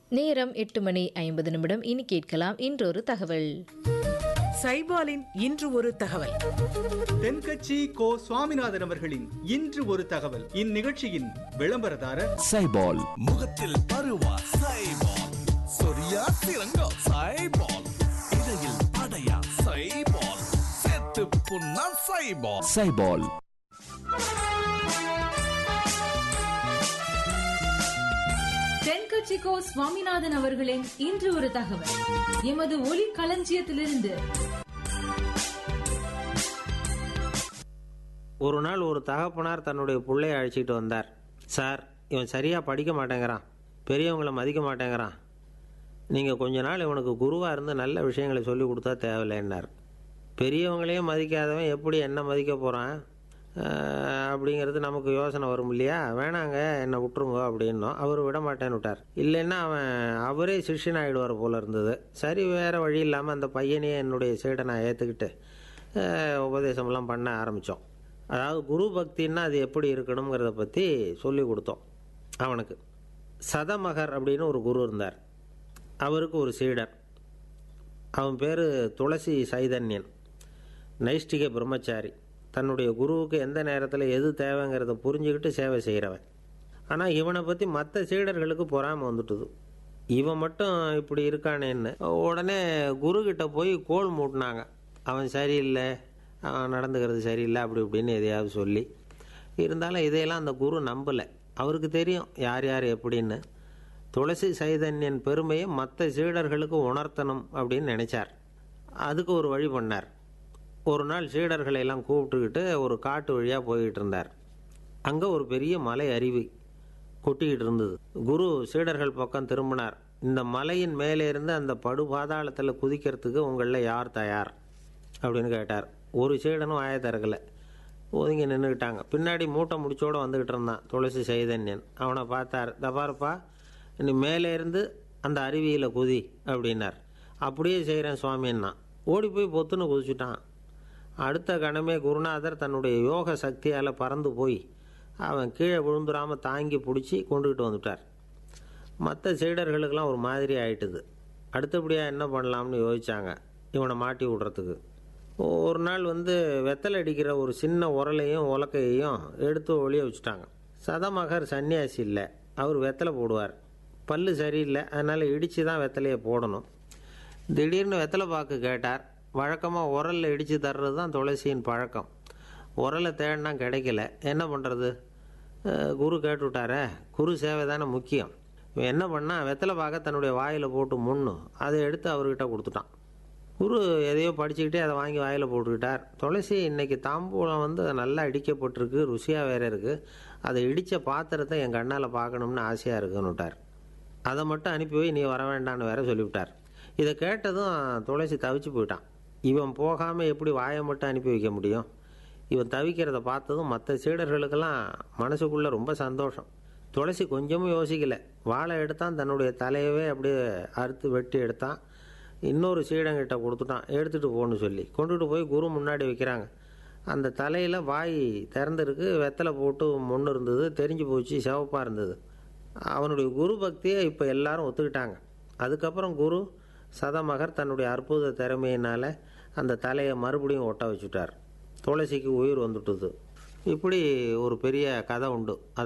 நேரம் எட்டு மணி ஐம்பது நிமிடம் இனி கேட்கலாம் இன்றொரு தகவல் சைபாலின் இன்று ஒரு தகவல் தென்கட்சி கோ சுவாமிநாதன் அவர்களின் இன்று ஒரு தகவல் இந்நிகழ்ச்சியின் விளம்பரதாரர் சைபால் முகத்தில் பருவா சைபால் சொரியா சிறங்கா சைபால் இடையில் படையா சைபால் செத்து புண்ணா சைபால் சைபால் தென்கட்சிக்கோ சுவாமிநாதன் அவர்களின் இன்று ஒரு தகவல் எமது ஒளி களஞ்சியத்திலிருந்து ஒரு நாள் ஒரு தகப்பனார் தன்னுடைய பிள்ளைய அழைச்சிட்டு வந்தார் சார் இவன் சரியாக படிக்க மாட்டேங்கிறான் பெரியவங்களை மதிக்க மாட்டேங்கிறான் நீங்கள் கொஞ்ச நாள் இவனுக்கு குருவாக இருந்து நல்ல விஷயங்களை சொல்லி கொடுத்தா தேவையில்லைன்னார் பெரியவங்களையும் மதிக்காதவன் எப்படி என்ன மதிக்க போகிறான் அப்படிங்கிறது நமக்கு யோசனை வரும் இல்லையா வேணாங்க என்னை விட்டுருங்க அப்படின்னோம் அவர் விட மாட்டேன்னு விட்டார் இல்லைன்னா அவன் அவரே சிஷ்யன் ஆகிடுவார் போல இருந்தது சரி வேறு வழி இல்லாமல் அந்த பையனையே என்னுடைய சைடை நான் ஏற்றுக்கிட்டு உபதேசம்லாம் பண்ண ஆரம்பித்தோம் அதாவது குரு பக்தின்னா அது எப்படி இருக்கணுங்கிறத பற்றி சொல்லி கொடுத்தோம் அவனுக்கு சதமகர் அப்படின்னு ஒரு குரு இருந்தார் அவருக்கு ஒரு சீடர் அவன் பேர் துளசி சைதன்யன் நைஷ்டிக பிரம்மச்சாரி தன்னுடைய குருவுக்கு எந்த நேரத்தில் எது தேவைங்கிறத புரிஞ்சுக்கிட்டு சேவை செய்கிறவன் ஆனால் இவனை பற்றி மற்ற சீடர்களுக்கு பொறாமல் வந்துட்டுது இவன் மட்டும் இப்படி இருக்கானேன்னு உடனே குருக்கிட்ட போய் கோல் மூட்டினாங்க அவன் சரியில்லை அவன் நடந்துக்கிறது சரியில்லை அப்படி இப்படின்னு எதையாவது சொல்லி இருந்தாலும் இதையெல்லாம் அந்த குரு நம்பலை அவருக்கு தெரியும் யார் யார் எப்படின்னு துளசி சைதன்யன் பெருமையை மற்ற சீடர்களுக்கு உணர்த்தணும் அப்படின்னு நினைச்சார் அதுக்கு ஒரு வழி பண்ணார் ஒரு நாள் சீடர்களை எல்லாம் கூப்பிட்டுக்கிட்டு ஒரு காட்டு வழியாக போய்கிட்டு இருந்தார் அங்கே ஒரு பெரிய மலை அருவி கொட்டிக்கிட்டு இருந்தது குரு சீடர்கள் பக்கம் திரும்பினார் இந்த மலையின் மேலே இருந்து அந்த படு பாதாளத்தில் குதிக்கிறதுக்கு உங்களில் யார் தயார் அப்படின்னு கேட்டார் ஒரு சீடனும் ஆய திறக்கலை ஒதுங்கி நின்றுக்கிட்டாங்க பின்னாடி மூட்டை முடிச்சோட வந்துக்கிட்டு இருந்தான் துளசி சைதன்யன் அவனை பார்த்தார் தபாரப்பா நீ மேலே இருந்து அந்த அருவியில் குதி அப்படின்னார் அப்படியே செய்கிறேன் சுவாமின்னா ஓடி போய் பொத்துன்னு குதிச்சுட்டான் அடுத்த கணமே குருநாதர் தன்னுடைய யோக சக்தியால் பறந்து போய் அவன் கீழே விழுந்துடாமல் தாங்கி பிடிச்சி கொண்டுக்கிட்டு வந்துட்டார் மற்ற சீடர்களுக்கெல்லாம் ஒரு மாதிரி ஆயிட்டுது அடுத்தபடியாக என்ன பண்ணலாம்னு யோசிச்சாங்க இவனை மாட்டி விடுறதுக்கு ஒரு நாள் வந்து வெத்தலை அடிக்கிற ஒரு சின்ன உரலையும் உலக்கையையும் எடுத்து ஒளிய வச்சுட்டாங்க சதமகர் சன்னியாசி இல்லை அவர் வெத்தலை போடுவார் பல்லு சரியில்லை அதனால் இடித்து தான் வெத்தலையை போடணும் திடீர்னு வெத்தலை பாக்கு கேட்டார் வழக்கமாக உரலில் இடித்து தர்றது தான் துளசியின் பழக்கம் உரலை தேடினா கிடைக்கல என்ன பண்ணுறது குரு கேட்டுவிட்டாரே குரு சேவை தானே முக்கியம் இவன் என்ன பண்ணால் வெத்தலை பாக்க தன்னுடைய வாயில் போட்டு முன்னு அதை எடுத்து அவர்கிட்ட கொடுத்துட்டான் குரு எதையோ படிச்சுக்கிட்டே அதை வாங்கி வாயில் போட்டுக்கிட்டார் துளசி இன்னைக்கு தாம்பூலம் வந்து நல்லா இடிக்கப்பட்டிருக்கு ருசியாக வேற இருக்குது அதை இடித்த பாத்திரத்தை என் கண்ணால் பார்க்கணும்னு ஆசையாக இருக்குன்னு விட்டார் அதை மட்டும் அனுப்பி போய் நீ வர வேண்டான்னு வேற சொல்லிவிட்டார் இதை கேட்டதும் துளசி தவிச்சு போயிட்டான் இவன் போகாமல் எப்படி வாயை மட்டும் அனுப்பி வைக்க முடியும் இவன் தவிக்கிறத பார்த்ததும் மற்ற சீடர்களுக்கெல்லாம் மனசுக்குள்ளே ரொம்ப சந்தோஷம் துளசி கொஞ்சமும் யோசிக்கலை வாழை எடுத்தான் தன்னுடைய தலையவே அப்படியே அறுத்து வெட்டி எடுத்தான் இன்னொரு சீடங்கிட்ட கொடுத்துட்டான் எடுத்துகிட்டு போன்னு சொல்லி கொண்டுட்டு போய் குரு முன்னாடி வைக்கிறாங்க அந்த தலையில் வாய் திறந்துருக்கு வெத்தலை போட்டு முன்னு இருந்தது தெரிஞ்சு போச்சு சிவப்பாக இருந்தது அவனுடைய குரு பக்தியை இப்போ எல்லாரும் ஒத்துக்கிட்டாங்க அதுக்கப்புறம் குரு சதமகர் தன்னுடைய அற்புத திறமையினால் அந்த தலையை மறுபடியும் ஒட்ட வச்சுட்டார் துளசிக்கு உயிர் வந்துட்டுது இப்படி ஒரு பெரிய கதை உண்டு அதை